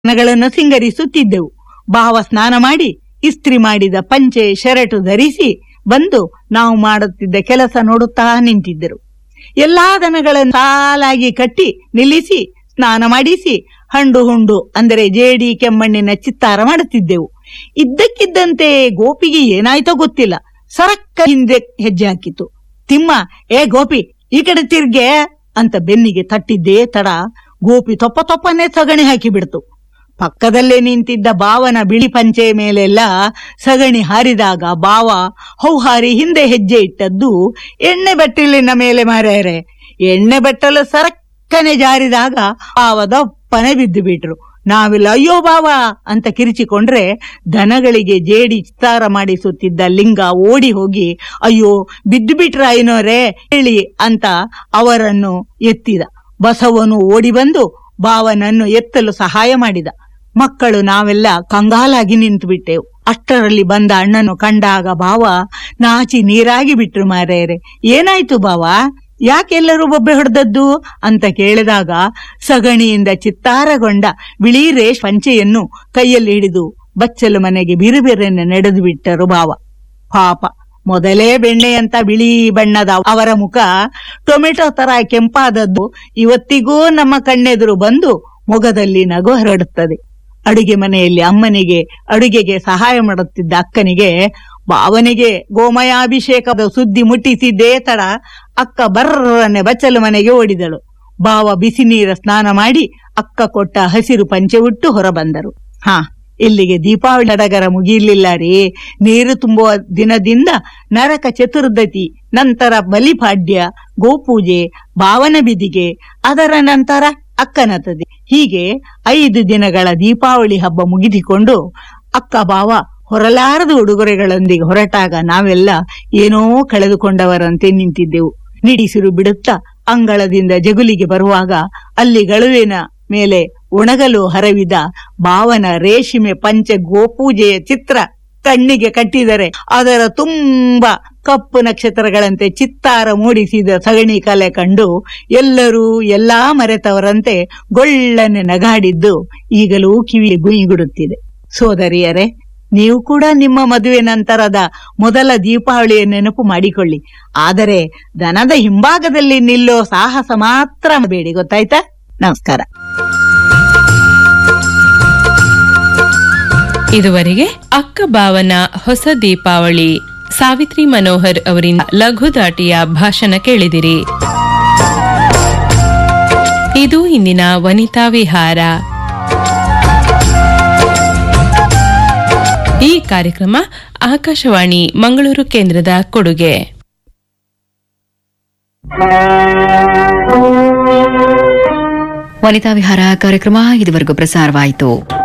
ಗಳನ್ನು ಸಿಂಗರಿಸುತ್ತಿದ್ದೆವು ಭಾವ ಸ್ನಾನ ಮಾಡಿ ಇಸ್ತ್ರಿ ಮಾಡಿದ ಪಂಚೆ ಶರಟು ಧರಿಸಿ ಬಂದು ನಾವು ಮಾಡುತ್ತಿದ್ದ ಕೆಲಸ ನೋಡುತ್ತಾ ನಿಂತಿದ್ದರು ಎಲ್ಲಾ ದನಗಳನ್ನು ಸಾಲಾಗಿ ಕಟ್ಟಿ ನಿಲ್ಲಿಸಿ ಸ್ನಾನ ಮಾಡಿಸಿ ಹಂಡು ಹುಂಡು ಅಂದರೆ ಜೇಡಿ ಕೆಮ್ಮಣ್ಣಿನ ಚಿತ್ತಾರ ಮಾಡುತ್ತಿದ್ದೆವು ಇದ್ದಕ್ಕಿದ್ದಂತೆ ಗೋಪಿಗೆ ಏನಾಯ್ತೋ ಗೊತ್ತಿಲ್ಲ ಸರಕ್ಕ ಹಿಂದೆ ಹೆಜ್ಜೆ ಹಾಕಿತು ತಿಮ್ಮ ಏ ಗೋಪಿ ಈ ಕಡೆ ತಿರ್ಗೆ ಅಂತ ಬೆನ್ನಿಗೆ ತಟ್ಟಿದ್ದೇ ತಡ ಗೋಪಿ ತೊಪ್ಪ ತೊಪ್ಪನೆ ಸಗಣಿ ಹಾಕಿ ಬಿಡ್ತು ಪಕ್ಕದಲ್ಲೇ ನಿಂತಿದ್ದ ಬಾವನ ಬಿಳಿ ಪಂಚೆ ಮೇಲೆಲ್ಲ ಸಗಣಿ ಹಾರಿದಾಗ ಬಾವ ಹೌಹಾರಿ ಹಿಂದೆ ಹೆಜ್ಜೆ ಇಟ್ಟದ್ದು ಎಣ್ಣೆ ಬಟ್ಟಲಿನ ಮೇಲೆ ಮಾರ್ಯಾರೆ ಎಣ್ಣೆ ಬಟ್ಟಲು ಸರಕ್ಕನೆ ಜಾರಿದಾಗ ಬಾವದಪ್ಪನೆ ಬಿದ್ದು ಬಿಟ್ರು ನಾವಿಲ್ಲ ಅಯ್ಯೋ ಬಾವ ಅಂತ ಕಿರಿಚಿಕೊಂಡ್ರೆ ದನಗಳಿಗೆ ಜೇಡಿ ಚಿತ್ತಾರ ಮಾಡಿಸುತ್ತಿದ್ದ ಲಿಂಗ ಓಡಿ ಹೋಗಿ ಅಯ್ಯೋ ಬಿದ್ದು ಬಿಟ್ರ ಐನೋರೇ ಹೇಳಿ ಅಂತ ಅವರನ್ನು ಎತ್ತಿದ ಬಸವನು ಓಡಿ ಬಂದು ಬಾವನನ್ನು ಎತ್ತಲು ಸಹಾಯ ಮಾಡಿದ ಮಕ್ಕಳು ನಾವೆಲ್ಲ ಕಂಗಾಲಾಗಿ ನಿಂತು ಬಿಟ್ಟೆವು ಅಷ್ಟರಲ್ಲಿ ಬಂದ ಅಣ್ಣನು ಕಂಡಾಗ ಬಾವ ನಾಚಿ ನೀರಾಗಿ ಬಿಟ್ರು ಮಾರೇರೆ ಏನಾಯ್ತು ಬಾವ ಯಾಕೆಲ್ಲರೂ ಬೊಬ್ಬೆ ಹೊಡೆದದ್ದು ಅಂತ ಕೇಳಿದಾಗ ಸಗಣಿಯಿಂದ ಚಿತ್ತಾರಗೊಂಡ ಬಿಳಿ ರೇಷ್ ಪಂಚೆಯನ್ನು ಕೈಯಲ್ಲಿ ಹಿಡಿದು ಬಚ್ಚಲು ಮನೆಗೆ ಬಿರುಬಿರನ್ನು ನಡೆದು ಬಿಟ್ಟರು ಬಾವ ಪಾಪ ಮೊದಲೇ ಬೆಣ್ಣೆಯಂತ ಬಿಳಿ ಬಣ್ಣದ ಅವರ ಮುಖ ಟೊಮೆಟೊ ತರ ಕೆಂಪಾದದ್ದು ಇವತ್ತಿಗೂ ನಮ್ಮ ಕಣ್ಣೆದುರು ಬಂದು ಮೊಗದಲ್ಲಿ ನಗು ಹರಡುತ್ತದೆ ಅಡುಗೆ ಮನೆಯಲ್ಲಿ ಅಮ್ಮನಿಗೆ ಅಡುಗೆಗೆ ಸಹಾಯ ಮಾಡುತ್ತಿದ್ದ ಅಕ್ಕನಿಗೆ ಬಾವನಿಗೆ ಗೋಮಯಾಭಿಷೇಕದ ಸುದ್ದಿ ಮುಟ್ಟಿಸಿದ್ದೇ ತಡ ಅಕ್ಕ ಬರ್ರನೆ ಬಚ್ಚಲು ಮನೆಗೆ ಓಡಿದಳು ಬಾವ ಬಿಸಿ ನೀರ ಸ್ನಾನ ಮಾಡಿ ಅಕ್ಕ ಕೊಟ್ಟ ಹಸಿರು ಪಂಚೆ ಉಟ್ಟು ಹೊರಬಂದರು ಹಾ ಇಲ್ಲಿಗೆ ದೀಪಾವಳಿ ಸಡಗರ ಮುಗಿಯಲಿಲ್ಲ ರೀ ನೀರು ತುಂಬುವ ದಿನದಿಂದ ನರಕ ಚತುರ್ದತಿ ನಂತರ ಬಲಿಪಾಡ್ಯ ಗೋಪೂಜೆ ಭಾವನ ಬಿದಿಗೆ ಅದರ ನಂತರ ಅಕ್ಕನ ತದೆ ಹೀಗೆ ಐದು ದಿನಗಳ ದೀಪಾವಳಿ ಹಬ್ಬ ಮುಗಿದಿಕೊಂಡು ಅಕ್ಕ ಬಾವ ಹೊರಲಾರದ ಉಡುಗೊರೆಗಳೊಂದಿಗೆ ಹೊರಟಾಗ ನಾವೆಲ್ಲ ಏನೋ ಕಳೆದುಕೊಂಡವರಂತೆ ನಿಂತಿದ್ದೆವು ನಿಡಿಸಿರು ಬಿಡುತ್ತಾ ಅಂಗಳದಿಂದ ಜಗುಲಿಗೆ ಬರುವಾಗ ಅಲ್ಲಿ ಗಳುವಿನ ಮೇಲೆ ಒಣಗಲು ಹರವಿದ ಭಾವನ ರೇಷ್ಮೆ ಪಂಚ ಗೋಪೂಜೆಯ ಚಿತ್ರ ಕಣ್ಣಿಗೆ ಕಟ್ಟಿದರೆ ಅದರ ತುಂಬ ಕಪ್ಪು ನಕ್ಷತ್ರಗಳಂತೆ ಚಿತ್ತಾರ ಮೂಡಿಸಿದ ಸಗಣಿ ಕಲೆ ಕಂಡು ಎಲ್ಲರೂ ಎಲ್ಲಾ ಮರೆತವರಂತೆ ಗೊಳ್ಳನೆ ನಗಾಡಿದ್ದು ಈಗಲೂ ಕಿವಿ ಗುಯಿಗುಡುತ್ತಿದೆ ಸೋದರಿಯರೇ ನೀವು ಕೂಡ ನಿಮ್ಮ ಮದುವೆ ನಂತರದ ಮೊದಲ ದೀಪಾವಳಿಯ ನೆನಪು ಮಾಡಿಕೊಳ್ಳಿ ಆದರೆ ದನದ ಹಿಂಭಾಗದಲ್ಲಿ ನಿಲ್ಲೋ ಸಾಹಸ ಮಾತ್ರ ಬೇಡಿ ಗೊತ್ತಾಯ್ತಾ ನಮಸ್ಕಾರ ಇದುವರೆಗೆ ಅಕ್ಕ ಬಾವನ ಹೊಸ ದೀಪಾವಳಿ ಸಾವಿತ್ರಿ ಮನೋಹರ್ ಅವರಿಂದ ಲಘು ದಾಟಿಯ ಭಾಷಣ ಕೇಳಿದಿರಿ ಇದು ಇಂದಿನ ವನಿತಾ ವಿಹಾರ ಈ ಕಾರ್ಯಕ್ರಮ ಆಕಾಶವಾಣಿ ಮಂಗಳೂರು ಕೇಂದ್ರದ ಕೊಡುಗೆ ವನಿತಾ ವಿಹಾರ ಕಾರ್ಯಕ್ರಮ ಇದುವರೆಗೂ ಪ್ರಸಾರವಾಯಿತು